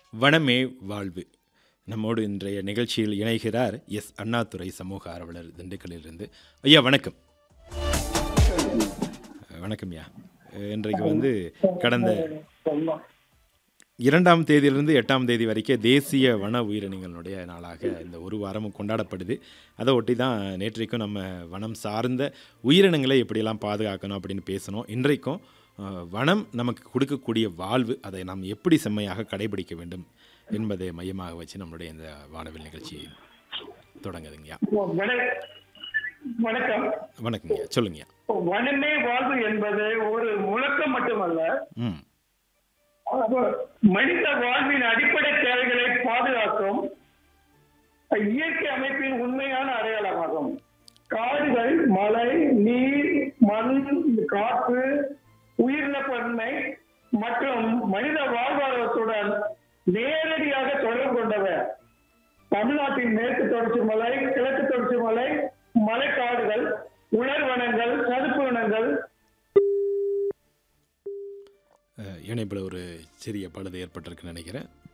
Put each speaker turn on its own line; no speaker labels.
வனமே வாழ்வு நம்மோடு இன்றைய நிகழ்ச்சியில் இணைகிறார் எஸ் அண்ணாதுரை சமூக ஆர்வலர் திண்டுக்கல்லிலிருந்து ஐயா வணக்கம் வணக்கம் ஐயா இன்றைக்கு வந்து கடந்த இரண்டாம் தேதியிலிருந்து எட்டாம் தேதி வரைக்கும் தேசிய வன உயிரினங்களுடைய நாளாக இந்த ஒரு வாரமும் கொண்டாடப்படுது அதை ஒட்டி தான் நேற்றைக்கும் நம்ம வனம் சார்ந்த உயிரினங்களை எப்படியெல்லாம் பாதுகாக்கணும் அப்படின்னு பேசணும் இன்றைக்கும் அஹ், வனம் நமக்கு கொடுக்கக்கூடிய வாழ்வு அதை நாம் எப்படி செம்மையாக கடைபிடிக்க வேண்டும் என்பதை மையமாக வச்சு நம்மளுடைய இந்த வானவில் நிகழ்ச்சி தொடங்குதுங்கய்யா
வண- வணக்கம்
வணக்கங்கய்யா சொல்லுங்கய்யா
வனமே வாழ்வு என்பது ஒரு முழக்கம் மட்டுமல்ல
ம்
அது மனித வாழ்வின் அடிப்படை தேவைகளை பாதுகாக்கும் இயற்கை அமைப்பின் உண்மையான அடையாளமாகும் காடுகள் மழை நீர் மண் காற்று உயிரினப்பன்மை மற்றும் மனித வாழ்வாதாரத்துடன் நேரடியாக தொடர்பு கொண்டவர் தமிழ்நாட்டின் மேற்கு தொடர்ச்சி மலை கிழக்கு தொடர்ச்சி மலை மலைக்காடுகள் உலர்வனங்கள் சதுப்பு வனங்கள்
அஹ், இணைப்பில் ஒரு சிறிய பழுது ஏற்பட்டிருக்குன்னு நினைக்கிறேன்